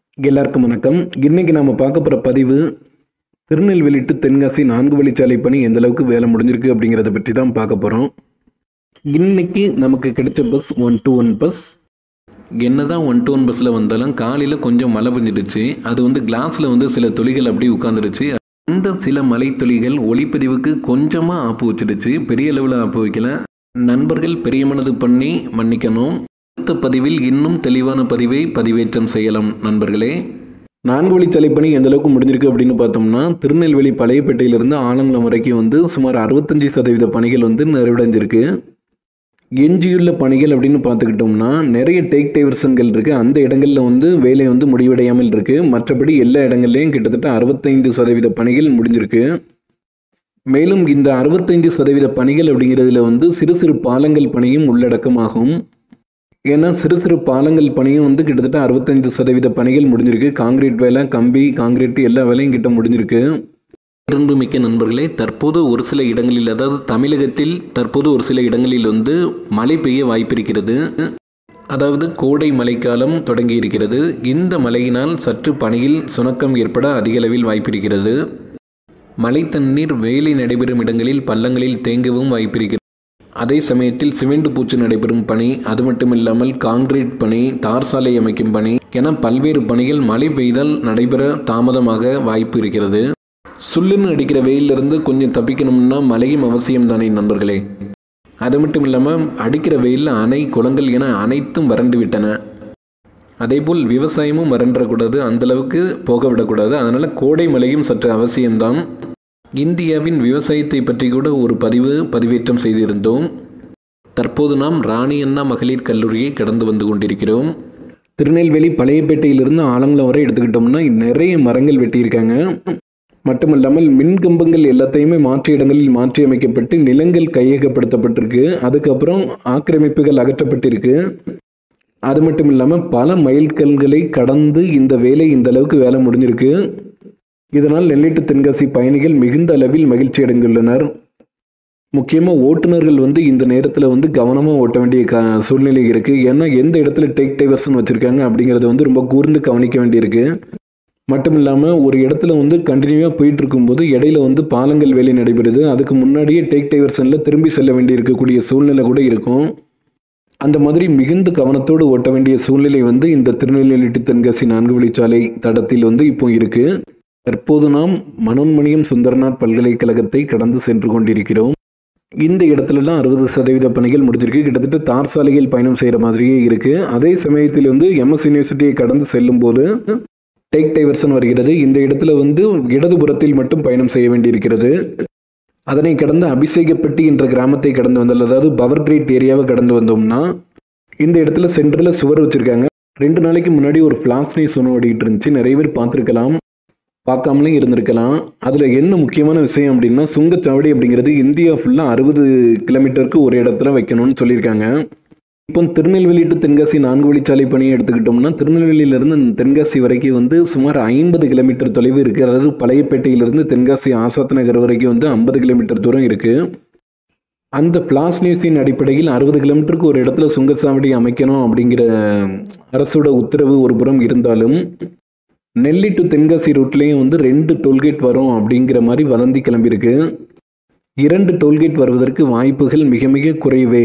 எல்லாருக்கும் வணக்கம் இன்னைக்கு நாம பார்க்க போகிற பதிவு திருநெல்வேலி டு தென்காசி நான்கு வழிச்சாலை பணி எந்த அளவுக்கு வேலை முடிஞ்சிருக்கு அப்படிங்கிறத பற்றி தான் பார்க்க போகிறோம் இன்னைக்கு நமக்கு கிடைச்ச bus one two one bus என்னதான் ஒன் டு ஒன் பஸ்ஸில் வந்தாலும் காலையில் கொஞ்சம் மழை பெஞ்சிடுச்சு அது வந்து கிளாஸில் வந்து சில துளிகள் அப்படி உட்காந்துருச்சு அந்த சில மலை துளிகள் ஒளிப்பதிவுக்கு கொஞ்சமாக ஆப்பு வச்சிடுச்சு பெரிய அளவில் ஆப்பு வைக்கல நண்பர்கள் பெரிய மனது பண்ணி மன்னிக்கணும் அடுத்த பதிவில் இன்னும் தெளிவான பதிவை பதிவேற்றம் செய்யலாம் நண்பர்களே நான்கு வழிச்சாலை பணி எந்த அளவுக்கு முடிஞ்சிருக்கு அப்படின்னு பார்த்தோம்னா திருநெல்வேலி பழையப்பேட்டையிலிருந்து ஆலங்குளம் வரைக்கும் வந்து சுமார் அறுபத்தஞ்சு சதவீத பணிகள் வந்து நிறைவடைஞ்சிருக்கு எஞ்சியுள்ள பணிகள் அப்படின்னு பார்த்துக்கிட்டோம்னா நிறைய டேக் டைவர்சன்கள் இருக்குது அந்த இடங்களில் வந்து வேலை வந்து முடிவடையாமல் இருக்குது மற்றபடி எல்லா இடங்கள்லையும் கிட்டத்தட்ட அறுபத்தைந்து சதவீத பணிகள் முடிஞ்சிருக்கு மேலும் இந்த அறுபத்தைந்து சதவீத பணிகள் அப்படிங்கிறதுல வந்து சிறு சிறு பாலங்கள் பணியும் உள்ளடக்கமாகும் ஏன்னா சிறு சிறு பாலங்கள் பணியும் வந்து கிட்டத்தட்ட அறுபத்தைந்து சதவீத பணிகள் முடிஞ்சிருக்கு காங்கிரீட் வேலை கம்பி காங்கிரீட் எல்லா வேலையும் கிட்ட முடிஞ்சிருக்கு மிக்க நண்பர்களே தற்போது ஒரு சில இடங்களில் அதாவது தமிழகத்தில் தற்போது ஒரு சில இடங்களில் வந்து மழை பெய்ய வாய்ப்பிருக்கிறது அதாவது கோடை மழைக்காலம் தொடங்கி இருக்கிறது இந்த மழையினால் சற்று பணியில் சுணக்கம் ஏற்பட அதிக அளவில் வாய்ப்பிருக்கிறது மழை தண்ணீர் வேலை நடைபெறும் இடங்களில் பள்ளங்களில் தேங்கவும் வாய்ப்பிருக்கிறது அதே சமயத்தில் சிமெண்ட் பூச்சு நடைபெறும் பணி அது மட்டும் இல்லாமல் காங்கிரீட் பணி தார் சாலை அமைக்கும் பணி என பல்வேறு பணிகள் மழை பெய்தால் நடைபெற தாமதமாக வாய்ப்பு இருக்கிறது சுள்ளுன்னு அடிக்கிற வெயிலிருந்து கொஞ்சம் தப்பிக்கணும்னா மழையும் அவசியம் தானே நண்பர்களே அது மட்டும் இல்லாமல் அடிக்கிற வெயிலில் அணை குளங்கள் என அனைத்தும் வறண்டு விட்டன அதேபோல் விவசாயமும் வறண்டக்கூடாது அந்தளவுக்கு போக விடக்கூடாது அதனால் கோடை மழையும் சற்று அவசியம்தான் இந்தியாவின் விவசாயத்தை பற்றி கூட ஒரு பதிவு பதிவேற்றம் செய்திருந்தோம் தற்போது நாம் ராணி அண்ணா மகளிர் கல்லூரியை கடந்து வந்து கொண்டிருக்கிறோம் திருநெல்வேலி பழையப்பேட்டையிலிருந்து ஆலங்குளம் வரை எடுத்துக்கிட்டோம்னா நிறைய மரங்கள் வெட்டியிருக்காங்க மட்டுமல்லாமல் மின்கம்பங்கள் எல்லாத்தையுமே மாற்று இடங்களில் மாற்றி அமைக்கப்பட்டு நிலங்கள் கையகப்படுத்தப்பட்டிருக்கு அதுக்கப்புறம் ஆக்கிரமிப்புகள் அகற்றப்பட்டிருக்கு அது மட்டும் இல்லாமல் பல மைல்கல்களை கடந்து இந்த வேலை இந்த அளவுக்கு வேலை முடிஞ்சிருக்கு இதனால் நெல்லிட்டு தென்காசி பயணிகள் மிகுந்த அளவில் மகிழ்ச்சி அடைந்துள்ளனர் முக்கியமாக ஓட்டுநர்கள் வந்து இந்த நேரத்தில் வந்து கவனமாக ஓட்ட வேண்டிய க சூழ்நிலை இருக்குது ஏன்னா எந்த இடத்துல டேக் டைவர்ஷன் வச்சுருக்காங்க அப்படிங்கிறத வந்து ரொம்ப கூர்ந்து கவனிக்க வேண்டியிருக்கு மட்டும் இல்லாமல் ஒரு இடத்துல வந்து கண்டினியூவாக போயிட்டு இருக்கும்போது இடையில வந்து பாலங்கள் வேலை நடைபெறுது அதுக்கு முன்னாடியே டேக் டைவர்ஷனில் திரும்பி செல்ல வேண்டி இருக்கக்கூடிய சூழ்நிலை கூட இருக்கும் அந்த மாதிரி மிகுந்த கவனத்தோடு ஓட்ட வேண்டிய சூழ்நிலை வந்து இந்த திருநெல்வேலி டு தென்காசி நான்கு வழிச்சாலை தடத்தில் வந்து இப்போ இருக்கு தற்போது நாம் மனோன்மணியம் சுந்தரநாத் பல்கலைக்கழகத்தை கடந்து சென்று கொண்டிருக்கிறோம் இந்த இடத்துலலாம் அறுபது சதவீத பணிகள் முடிஞ்சிருக்கு கிட்டத்தட்ட தார் சாலைகள் பயணம் செய்கிற மாதிரியே இருக்கு அதே சமயத்தில் வந்து எம்எஸ் யூனிவர்சிட்டியை கடந்து செல்லும் போது டேக் டைவர்சன் வருகிறது இந்த இடத்துல வந்து இடதுபுறத்தில் மட்டும் பயணம் செய்ய வேண்டியிருக்கிறது அதனை கடந்து அபிஷேகப்பட்டி என்ற கிராமத்தை கடந்து வந்தால் அதாவது பவர் கிரேட் ஏரியாவை கடந்து வந்தோம்னா இந்த இடத்துல சென்டரில் சுவர் வச்சுருக்காங்க ரெண்டு நாளைக்கு முன்னாடி ஒரு ஃப்ளாஷ் நியூஸ் ஒன்று ஓடிட்டு இருந்துச்சு நிறைய பேர் பார்த்துருக்கலாம் பார்க்காமலே இருந்திருக்கலாம் அதில் என்ன முக்கியமான விஷயம் அப்படின்னா சுங்கச்சாவடி அப்படிங்கிறது இந்தியா ஃபுல்லாக அறுபது கிலோமீட்டருக்கு ஒரு இடத்துல வைக்கணும்னு சொல்லியிருக்காங்க இப்போ திருநெல்வேலி டு தென்காசி நான்கு வழிச்சாலை பணியை எடுத்துக்கிட்டோம்னா திருநெல்வேலியிலிருந்து தென்காசி வரைக்கும் வந்து சுமார் ஐம்பது கிலோமீட்டர் தொலைவு இருக்குது அதாவது பழையப்பேட்டையிலிருந்து தென்காசி ஆசாத் நகர் வரைக்கும் வந்து ஐம்பது கிலோமீட்டர் தூரம் இருக்குது அந்த பிளாஸ் நியூஸின் அடிப்படையில் அறுபது கிலோமீட்டருக்கு ஒரு இடத்துல சுங்கச்சாவடி அமைக்கணும் அப்படிங்கிற அரசோட உத்தரவு ஒரு புறம் இருந்தாலும் நெல்லி டு தென்காசி ரூட்லேயும் வந்து ரெண்டு டோல்கேட் வரும் அப்படிங்கிற மாதிரி வதந்தி கிளம்பியிருக்கு இரண்டு டோல்கேட் வருவதற்கு வாய்ப்புகள் மிக மிக குறைவே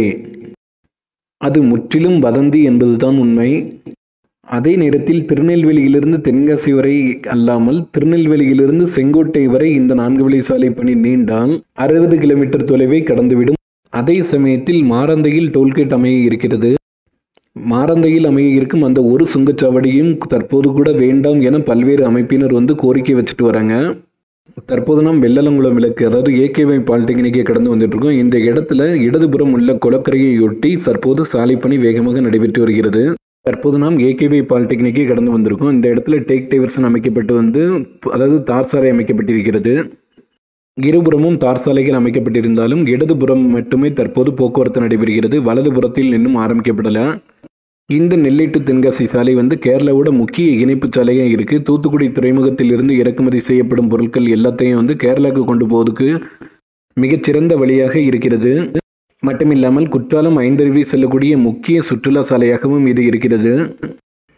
அது முற்றிலும் வதந்தி என்பதுதான் உண்மை அதே நேரத்தில் திருநெல்வேலியிலிருந்து தென்காசி வரை அல்லாமல் திருநெல்வேலியிலிருந்து செங்கோட்டை வரை இந்த நான்கு வழி சாலை பணி நீண்டால் அறுபது கிலோமீட்டர் தொலைவை கடந்துவிடும் அதே சமயத்தில் மாரந்தையில் டோல்கேட் அமைய இருக்கிறது மாரந்தையில் அமைய இருக்கும் அந்த ஒரு சுங்கச்சாவடியும் தற்போது கூட வேண்டாம் என பல்வேறு அமைப்பினர் வந்து கோரிக்கை வச்சுட்டு வராங்க தற்போது நாம் வெள்ளலங்குளம் விளக்கு அதாவது ஏகேவை பாலிடெக்னிக்கை கடந்து வந்துட்டு இருக்கோம் இந்த இடத்துல இடதுபுறம் உள்ள குளக்கரையொட்டி தற்போது சாலை பணி வேகமாக நடைபெற்று வருகிறது தற்போது நாம் ஏகேவி பாலிடெக்னிக்கை கடந்து வந்திருக்கோம் இந்த இடத்துல டேக் டைவர்சன் அமைக்கப்பட்டு வந்து அதாவது தார் சாலை அமைக்கப்பட்டிருக்கிறது இருபுறமும் தார் சாலைகள் அமைக்கப்பட்டிருந்தாலும் இடதுபுறம் மட்டுமே தற்போது போக்குவரத்து நடைபெறுகிறது வலதுபுறத்தில் இன்னும் ஆரம்பிக்கப்படல இந்த நெல்லை டு தென்காசி சாலை வந்து கேரளாவோட முக்கிய இணைப்பு சாலையாக இருக்குது தூத்துக்குடி துறைமுகத்தில் இருந்து இறக்குமதி செய்யப்படும் பொருட்கள் எல்லாத்தையும் வந்து கேரளாவுக்கு கொண்டு போவதுக்கு மிகச்சிறந்த வழியாக இருக்கிறது மட்டுமில்லாமல் குற்றாலம் ஐந்தருவி செல்லக்கூடிய முக்கிய சுற்றுலா சாலையாகவும் இது இருக்கிறது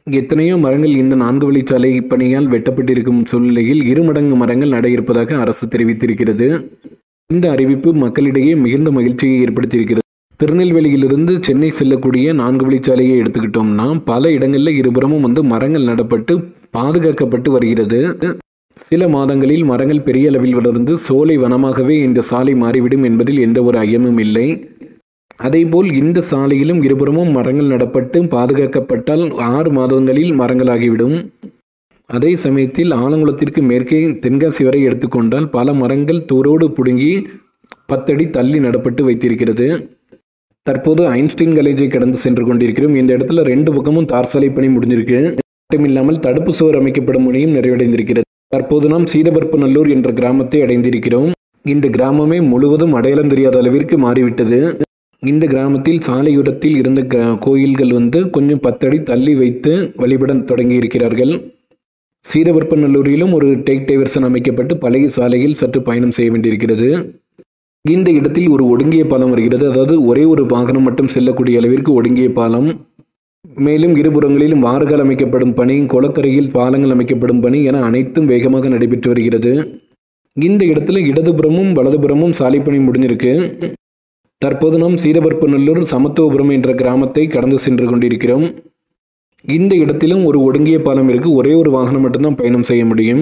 எத்தனையோ மரங்கள் இந்த நான்கு வழிச்சாலை பணியால் வெட்டப்பட்டிருக்கும் சூழ்நிலையில் இருமடங்கு மரங்கள் நட இருப்பதாக அரசு தெரிவித்திருக்கிறது இந்த அறிவிப்பு மக்களிடையே மிகுந்த மகிழ்ச்சியை ஏற்படுத்தியிருக்கிறது திருநெல்வேலியிலிருந்து சென்னை செல்லக்கூடிய நான்கு வழிச்சாலையை எடுத்துக்கிட்டோம்னா பல இடங்களில் இருபுறமும் வந்து மரங்கள் நடப்பட்டு பாதுகாக்கப்பட்டு வருகிறது சில மாதங்களில் மரங்கள் பெரிய அளவில் வளர்ந்து சோலை வனமாகவே இந்த சாலை மாறிவிடும் என்பதில் எந்த ஒரு ஐயமும் இல்லை அதேபோல் இந்த சாலையிலும் இருபுறமும் மரங்கள் நடப்பட்டு பாதுகாக்கப்பட்டால் ஆறு மாதங்களில் மரங்களாகிவிடும் அதே சமயத்தில் ஆலங்குளத்திற்கு மேற்கே தென்காசி வரை எடுத்துக்கொண்டால் பல மரங்கள் தூரோடு பிடுங்கி பத்தடி தள்ளி நடப்பட்டு வைத்திருக்கிறது தற்போது ஐன்ஸ்டீன் காலேஜை கடந்து சென்று கொண்டிருக்கிறோம் இந்த இடத்துல ரெண்டு பக்கமும் தார் சாலை பணி முடிஞ்சிருக்கு மட்டுமில்லாமல் தடுப்பு சுவர் அமைக்கப்படும் பணியும் நிறைவடைந்திருக்கிறது தற்போது நாம் சீதபற்பநல்லூர் என்ற கிராமத்தை அடைந்திருக்கிறோம் இந்த கிராமமே முழுவதும் அடையாளம் தெரியாத அளவிற்கு மாறிவிட்டது இந்த கிராமத்தில் சாலையுரத்தில் இருந்த க- கோயில்கள் வந்து கொஞ்சம் பத்தடி தள்ளி வைத்து வழிபட தொடங்கி இருக்கிறார்கள் சீதவற்பநல்லூரிலும் ஒரு டேக் டைவர்சன் அமைக்கப்பட்டு பழைய சாலையில் சற்று பயணம் செய்ய வேண்டியிருக்கிறது இந்த இடத்தில் ஒரு ஒடுங்கிய பாலம் வருகிறது அதாவது ஒரே ஒரு வாகனம் மட்டும் செல்லக்கூடிய அளவிற்கு ஒடுங்கிய பாலம் மேலும் இருபுறங்களிலும் வாறுகள் அமைக்கப்படும் பணி குளக்கரையில் பாலங்கள் அமைக்கப்படும் பணி என அனைத்தும் வேகமாக நடைபெற்று வருகிறது இந்த இடத்துல இடதுபுறமும் வலதுபுறமும் சாலை பணி முடிஞ்சிருக்கு தற்போது நாம் சீரபற்பநல்லூர் சமத்துவபுரம் என்ற கிராமத்தை கடந்து சென்று கொண்டிருக்கிறோம் இந்த இடத்திலும் ஒரு ஒடுங்கிய பாலம் இருக்கு ஒரே ஒரு வாகனம் மட்டும்தான் பயணம் செய்ய முடியும்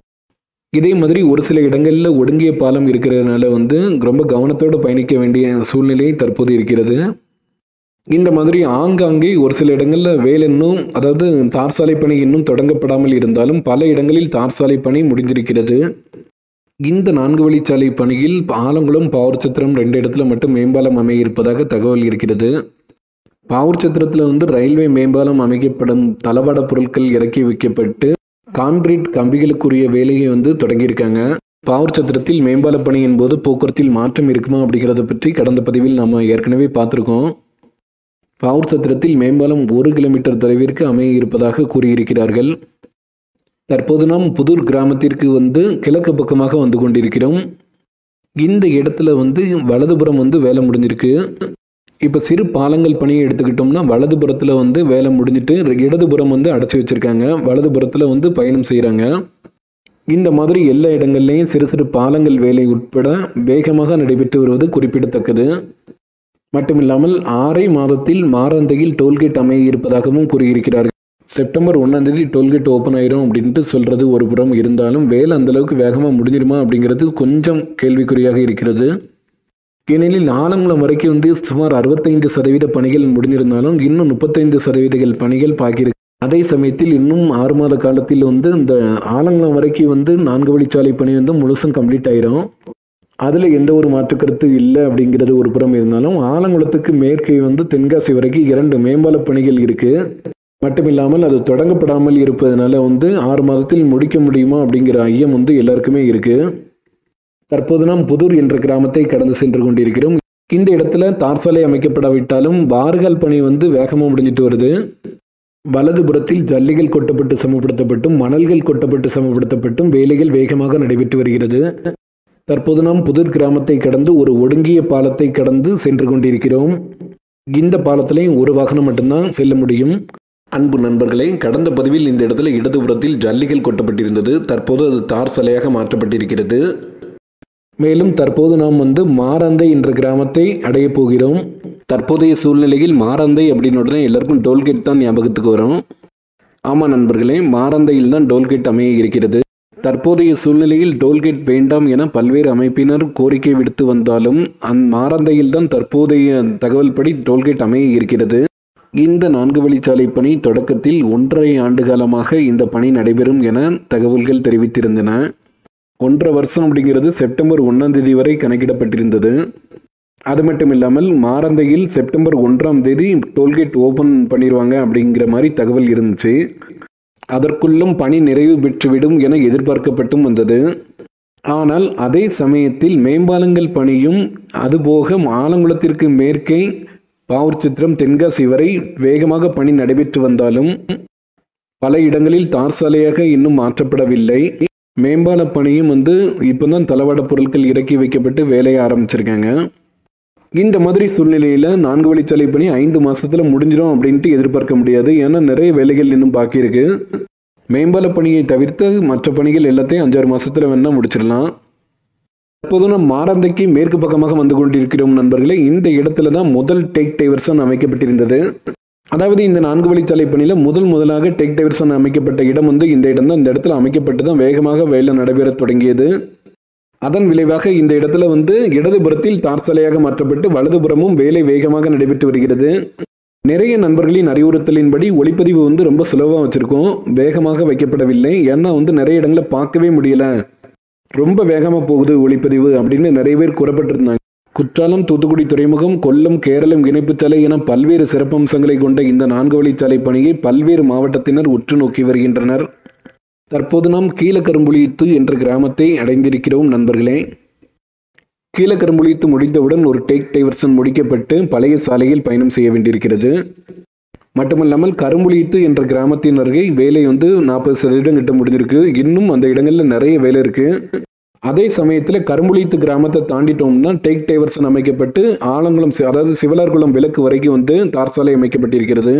இதே மாதிரி ஒரு சில இடங்களில் ஒடுங்கிய பாலம் இருக்கிறதுனால வந்து ரொம்ப கவனத்தோடு பயணிக்க வேண்டிய சூழ்நிலை தற்போது இருக்கிறது இந்த மாதிரி ஆங்காங்கே ஒரு சில இடங்களில் வேலை இன்னும் அதாவது தார் சாலை பணி இன்னும் தொடங்கப்படாமல் இருந்தாலும் பல இடங்களில் தார் சாலை பணி முடிந்திருக்கிறது இந்த நான்கு வழிச்சாலை பணியில் ஆலங்குளம் பாவூர் சத்திரம் ரெண்டு இடத்துல மட்டும் மேம்பாலம் அமைய இருப்பதாக தகவல் இருக்கிறது பாவூர் சத்திரத்தில் வந்து ரயில்வே மேம்பாலம் அமைக்கப்படும் தளவாட பொருட்கள் இறக்கி வைக்கப்பட்டு கான்கிரீட் கம்பிகளுக்குரிய வேலையை வந்து தொடங்கியிருக்காங்க பாவூர் சத்திரத்தில் மேம்பால பணியின் போது போக்குவரத்தில் மாற்றம் இருக்குமா அப்படிங்கிறத பற்றி கடந்த பதிவில் நம்ம ஏற்கனவே பார்த்துருக்கோம் பாவூர் சத்திரத்தில் மேம்பாலம் ஒரு கிலோமீட்டர் தொலைவிற்கு அமைய இருப்பதாக கூறியிருக்கிறார்கள் தற்போது நாம் புதூர் கிராமத்திற்கு வந்து கிழக்கு பக்கமாக வந்து கொண்டிருக்கிறோம் இந்த இடத்துல வந்து வலதுபுறம் வந்து வேலை முடிஞ்சிருக்கு இப்போ சிறு பாலங்கள் பணியை எடுத்துக்கிட்டோம்னா வலதுபுறத்தில் வந்து வேலை முடிஞ்சிட்டு இடதுபுறம் வந்து அடைச்சி வச்சிருக்காங்க வலதுபுறத்தில் வந்து பயணம் செய்கிறாங்க இந்த மாதிரி எல்லா இடங்கள்லையும் சிறு சிறு பாலங்கள் வேலை உட்பட வேகமாக நடைபெற்று வருவது குறிப்பிடத்தக்கது மட்டுமில்லாமல் ஆறை மாதத்தில் மாரந்தையில் டோல்கேட் அமைய இருப்பதாகவும் கூறியிருக்கிறார்கள் செப்டம்பர் ஒன்றாம் தேதி டோல்கேட் ஓப்பன் ஆயிரும் அப்படின்ட்டு சொல்றது ஒரு புறம் இருந்தாலும் வேலை அந்த அளவுக்கு வேகமாக முடிஞ்சிருமா அப்படிங்கிறது கொஞ்சம் கேள்விக்குறியாக இருக்கிறது ஏனெனில் ஆலங்குளம் வரைக்கும் வந்து சுமார் அறுபத்தைந்து சதவீத பணிகள் முடிஞ்சிருந்தாலும் இன்னும் முப்பத்தைந்து சதவீதங்கள் பணிகள் பாக்கியிருக்கு அதே சமயத்தில் இன்னும் ஆறு மாத காலத்தில் வந்து இந்த ஆலங்குளம் வரைக்கும் வந்து நான்கு வழிச்சாலை பணி வந்து முழுசும் கம்ப்ளீட் ஆயிரும் அதில் எந்த ஒரு மாற்று கருத்து இல்லை அப்படிங்கிறது ஒரு புறம் இருந்தாலும் ஆலங்குளத்துக்கு மேற்கே வந்து தென்காசி வரைக்கும் இரண்டு மேம்பால பணிகள் இருக்கு மட்டுமில்லாமல் அது தொடங்கப்படாமல் இருப்பதனால வந்து ஆறு மாதத்தில் முடிக்க முடியுமா அப்படிங்கிற ஐயம் வந்து எல்லாருக்குமே இருக்கு தற்போது நாம் புதூர் என்ற கிராமத்தை கடந்து சென்று கொண்டிருக்கிறோம் இந்த இடத்துல தார் சாலை அமைக்கப்படாவிட்டாலும் வார்கள் பணி வந்து வேகமாக முடிஞ்சிட்டு வருது வலதுபுறத்தில் ஜல்லிகள் கொட்டப்பட்டு சமப்படுத்தப்பட்டும் மணல்கள் கொட்டப்பட்டு சமப்படுத்தப்பட்டும் வேலைகள் வேகமாக நடைபெற்று வருகிறது தற்போது நாம் புதூர் கிராமத்தை கடந்து ஒரு ஒடுங்கிய பாலத்தை கடந்து சென்று கொண்டிருக்கிறோம் இந்த பாலத்திலையும் ஒரு வாகனம் மட்டும்தான் செல்ல முடியும் அன்பு நண்பர்களே கடந்த பதிவில் இந்த இடத்துல இடதுபுறத்தில் ஜல்லிகள் கொட்டப்பட்டிருந்தது தற்போது அது தார் சாலையாக மாற்றப்பட்டிருக்கிறது மேலும் தற்போது நாம் வந்து மாரந்தை என்ற கிராமத்தை அடையப் போகிறோம் தற்போதைய சூழ்நிலையில் மாரந்தை அப்படின்னு உடனே எல்லாருக்கும் டோல்கேட் தான் ஞாபகத்துக்கு வரும் ஆமாம் நண்பர்களே மாரந்தையில் தான் டோல்கேட் அமைய இருக்கிறது தற்போதைய சூழ்நிலையில் டோல்கேட் வேண்டாம் என பல்வேறு அமைப்பினர் கோரிக்கை விடுத்து வந்தாலும் அந் மாரந்தையில் தான் தற்போதைய தகவல் படி டோல்கேட் அமைய இருக்கிறது இந்த நான்கு வழிச்சாலை பணி தொடக்கத்தில் ஒன்றரை ஆண்டு காலமாக இந்த பணி நடைபெறும் என தகவல்கள் தெரிவித்திருந்தன ஒன்றரை வருஷம் அப்படிங்கிறது செப்டம்பர் ஒன்றாம் தேதி வரை கணக்கிடப்பட்டிருந்தது அது மட்டும் இல்லாமல் மாரந்தையில் செப்டம்பர் ஒன்றாம் தேதி டோல்கேட் ஓபன் பண்ணிடுவாங்க அப்படிங்கிற மாதிரி தகவல் இருந்துச்சு அதற்குள்ளும் பணி நிறைவு பெற்றுவிடும் என எதிர்பார்க்கப்பட்டும் வந்தது ஆனால் அதே சமயத்தில் மேம்பாலங்கள் பணியும் அதுபோக ஆலங்குளத்திற்கு மேற்கே பாவூர் சித்திரம் தென்காசி வரை வேகமாக பணி நடைபெற்று வந்தாலும் பல இடங்களில் தார் சாலையாக இன்னும் மாற்றப்படவில்லை மேம்பால பணியும் வந்து இப்போதான் தளவாட பொருட்கள் இறக்கி வைக்கப்பட்டு வேலையை ஆரம்பிச்சிருக்காங்க இந்த மாதிரி சூழ்நிலையில் நான்கு வழிச்சாலை பணி ஐந்து மாசத்துல முடிஞ்சிடும் அப்படின்ட்டு எதிர்பார்க்க முடியாது ஏன்னா நிறைய வேலைகள் இன்னும் பாக்கி இருக்கு மேம்பால பணியை தவிர்த்து மற்ற பணிகள் எல்லாத்தையும் அஞ்சாறு மாசத்துல வேணா முடிச்சிடலாம் தற்போது நாம் மாரந்தைக்கு மேற்கு பக்கமாக வந்து கொண்டிருக்கிறோம் நண்பர்களே இந்த இடத்துல தான் முதல் டேக் டைவர்சன் அமைக்கப்பட்டிருந்தது அதாவது இந்த நான்கு வழிச்சாலை பணியில் முதல் முதலாக டேக் டைவர்சன் அமைக்கப்பட்ட இடம் வந்து இந்த இடம் தான் இந்த இடத்துல அமைக்கப்பட்டு தான் வேகமாக வேலை நடைபெறத் தொடங்கியது அதன் விளைவாக இந்த இடத்துல வந்து இடதுபுறத்தில் தார் சாலையாக மாற்றப்பட்டு வலதுபுறமும் வேலை வேகமாக நடைபெற்று வருகிறது நிறைய நண்பர்களின் அறிவுறுத்தலின்படி ஒளிப்பதிவு வந்து ரொம்ப சுலபமாக வச்சிருக்கோம் வேகமாக வைக்கப்படவில்லை ஏன்னா வந்து நிறைய இடங்களை பார்க்கவே முடியல ரொம்ப வேகமாக போகுது ஒளிப்பதிவு அப்படின்னு நிறைய பேர் கூறப்பட்டிருந்தாங்க குற்றாலம் தூத்துக்குடி துறைமுகம் கொல்லம் கேரளம் இணைப்புச்சாலை என பல்வேறு சிறப்பம்சங்களை கொண்ட இந்த நான்கு வழிச்சாலை பணியை பல்வேறு மாவட்டத்தினர் உற்று நோக்கி வருகின்றனர் தற்போது நாம் கீழக்கரும்புலித்து என்ற கிராமத்தை அடைந்திருக்கிறோம் நண்பர்களே கீழக்கரும்புலித்து முடிந்தவுடன் ஒரு டேக் டைவர்சன் முடிக்கப்பட்டு பழைய சாலையில் பயணம் செய்ய வேண்டியிருக்கிறது மட்டுமல்லாமல் கரும்புலித்து என்ற கிராமத்தின் அருகே வேலை வந்து நாற்பது சதவீதம் கிட்ட முடிஞ்சிருக்கு இன்னும் அந்த இடங்கள்ல நிறைய வேலை இருக்கு அதே சமயத்தில் கரும்புலித்து கிராமத்தை தாண்டிட்டோம்னா டேக் டைவர்சன் அமைக்கப்பட்டு ஆலங்குளம் சி- அதாவது சிவலார்குளம் விலக்கு வரைக்கும் வந்து தார் சாலை அமைக்கப்பட்டிருக்கிறது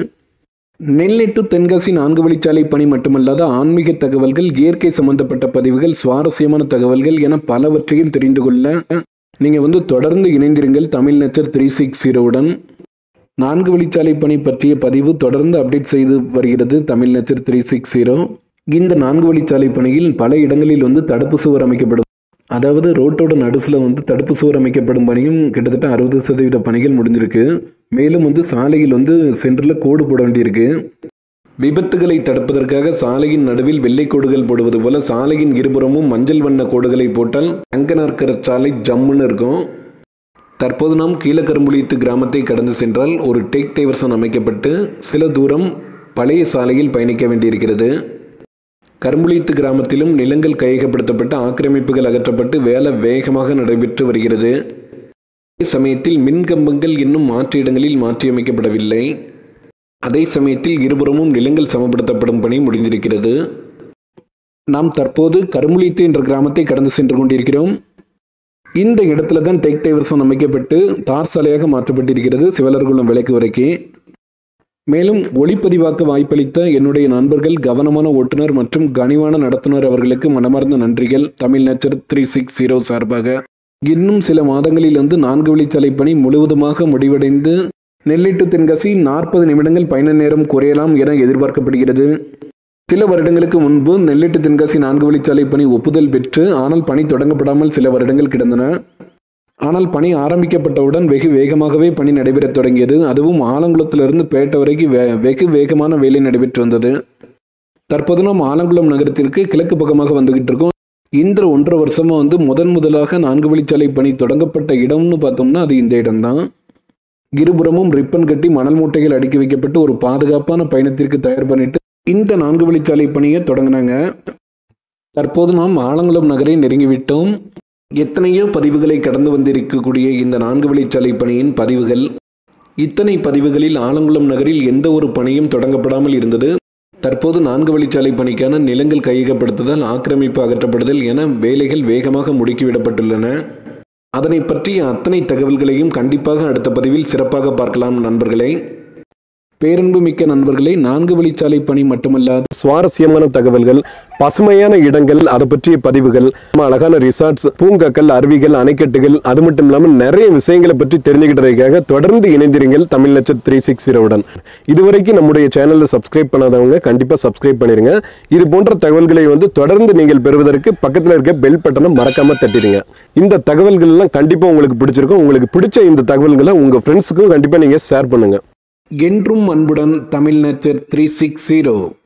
நெல்லை டு தென்காசி நான்கு வழிச்சாலை பணி மட்டுமல்லாத ஆன்மீக தகவல்கள் இயற்கை சம்பந்தப்பட்ட பதிவுகள் சுவாரஸ்யமான தகவல்கள் என பலவற்றையும் தெரிந்து கொள்ள நீங்க வந்து தொடர்ந்து இணைந்திருங்கள் தமிழ் நெச்சர் த்ரீ சிக்ஸ் ஜீரோவுடன் நான்கு வழிச்சாலை பணி பற்றிய பதிவு தொடர்ந்து அப்டேட் செய்து வருகிறது Tamil nature three six zero இந்த நான்கு வழிச்சாலை பணியில் பல இடங்களில் வந்து தடுப்பு சுவர் அமைக்கப்படும் அதாவது ரோட்டோட நடுசுல வந்து தடுப்பு சுவர் அமைக்கப்படும் பணியும் கிட்டத்தட்ட அறுபது சதவீத பணிகள் முடிஞ்சிருக்கு மேலும் வந்து சாலையில் வந்து சென்டரில் கோடு போட வேண்டியிருக்கு விபத்துகளை தடுப்பதற்காக சாலையின் நடுவில் வெள்ளை கோடுகள் போடுவது போல சாலையின் இருபுறமும் மஞ்சள் வண்ண கோடுகளை போட்டால் தங்க நாற்கர சாலை ஜம்முன்னு இருக்கும் தற்போது நாம் கீழக்கரும்புலித்து கிராமத்தை கடந்து சென்றால் ஒரு டேக் டைவர்சன் அமைக்கப்பட்டு சில தூரம் பழைய சாலையில் பயணிக்க வேண்டியிருக்கிறது கரும்புலித்து கிராமத்திலும் நிலங்கள் கையகப்படுத்தப்பட்டு ஆக்கிரமிப்புகள் அகற்றப்பட்டு வேலை வேகமாக நடைபெற்று வருகிறது அதே சமயத்தில் மின்கம்பங்கள் இன்னும் மாற்று இடங்களில் மாற்றியமைக்கப்படவில்லை அதே சமயத்தில் இருபுறமும் நிலங்கள் சமப்படுத்தப்படும் பணி முடிந்திருக்கிறது நாம் தற்போது கரும்புலித்து என்ற கிராமத்தை கடந்து சென்று கொண்டிருக்கிறோம் இந்த இடத்துல தான் டேக் டைவர்சன் அமைக்கப்பட்டு தார் சாலையாக மாற்றப்பட்டிருக்கிறது சிவலர்குளம் விலைக்கு வரைக்கும் மேலும் ஒளிப்பதிவாக்க வாய்ப்பளித்த என்னுடைய நண்பர்கள் கவனமான ஓட்டுநர் மற்றும் கனிவான நடத்துனர் அவர்களுக்கு மனமார்ந்த நன்றிகள் Tamil nature three six zero சார்பாக இன்னும் சில மாதங்களில் வந்து நான்கு வழிச்சாலை பணி முழுவதுமாக முடிவடைந்து நெல்லை டு தென்காசி நாற்பது நிமிடங்கள் பயண நேரம் குறையலாம் என எதிர்பார்க்கப்படுகிறது சில வருடங்களுக்கு முன்பு நெல்லை டு தென்காசி நான்கு வழிச்சாலை பணி ஒப்புதல் பெற்று ஆனால் பணி தொடங்கப்படாமல் சில வருடங்கள் கிடந்தன ஆனால் பணி ஆரம்பிக்கப்பட்டவுடன் வெகு வேகமாகவே பணி நடைபெறத் தொடங்கியது அதுவும் ஆலங்குளத்திலிருந்து பேட்டை வரைக்கும் வே வெகு வேகமான வேலை நடைபெற்று வந்தது தற்போது நாம் ஆலங்குளம் நகரத்திற்கு கிழக்கு பக்கமாக வந்துகிட்டு இருக்கோம் இந்த ஒன்றரை வருஷமா வந்து முதன் முதலாக நான்கு வழிச்சாலை பணி தொடங்கப்பட்ட இடம்னு பார்த்தோம்னா அது இந்த இடம்தான் இருபுறமும் ரிப்பன் கட்டி மணல் மூட்டைகள் அடுக்கி வைக்கப்பட்டு ஒரு பாதுகாப்பான பயணத்திற்கு தயார் பண்ணிட்டு இந்த நான்கு வழிச்சாலை பணியை தொடங்கினாங்க தற்போது நாம் ஆலங்குளம் நகரை நெருங்கிவிட்டோம் எத்தனையோ பதிவுகளை கடந்து வந்திருக்கக்கூடிய இந்த நான்கு வழிச்சாலை பணியின் பதிவுகள் இத்தனை பதிவுகளில் ஆலங்குளம் நகரில் எந்த ஒரு பணியும் தொடங்கப்படாமல் இருந்தது தற்போது நான்கு வழிச்சாலை பணிக்கான நிலங்கள் கையகப்படுத்துதல் ஆக்கிரமிப்பு அகற்றப்படுதல் என வேலைகள் வேகமாக முடுக்கிவிடப்பட்டுள்ளன அதனை பற்றிய அத்தனை தகவல்களையும் கண்டிப்பாக அடுத்த பதிவில் சிறப்பாக பார்க்கலாம் நண்பர்களே பேரன்பு மிக்க நண்பர்களே நான்கு வழிச்சாலை பணி மட்டுமல்லாது சுவாரஸ்யமான தகவல்கள் பசுமையான இடங்கள் அதை பற்றிய பதிவுகள் அழகான ரிசார்ட்ஸ் பூங்காக்கள் அருவிகள் அணைக்கட்டுகள் அது மட்டும் இல்லாமல் நிறைய விஷயங்களை பற்றி தெரிஞ்சுக்கிட்டதுக்காக தொடர்ந்து இணைந்திருங்கள் தமிழ் லட்சம் த்ரீ சிக்ஸ் ஜீரோவுடன் இதுவரைக்கும் நம்முடைய சேனலை சப்ஸ்கிரைப் பண்ணாதவங்க கண்டிப்பாக சப்ஸ்கிரைப் பண்ணிருங்க இது போன்ற தகவல்களை வந்து தொடர்ந்து நீங்கள் பெறுவதற்கு பக்கத்தில் இருக்க பெல் பட்டனை மறக்காம தட்டிடுங்க இந்த தகவல்கள் எல்லாம் கண்டிப்பாக உங்களுக்கு பிடிச்சிருக்கும் உங்களுக்கு பிடிச்ச இந்த தகவல்களை உங்க ஃப்ரெண்ட்ஸுக்கும் கண்டிப்பாக நீங்கள் ஷேர் பண்ணுங்க என்றும் அன்புடன் Tamil nature three six zero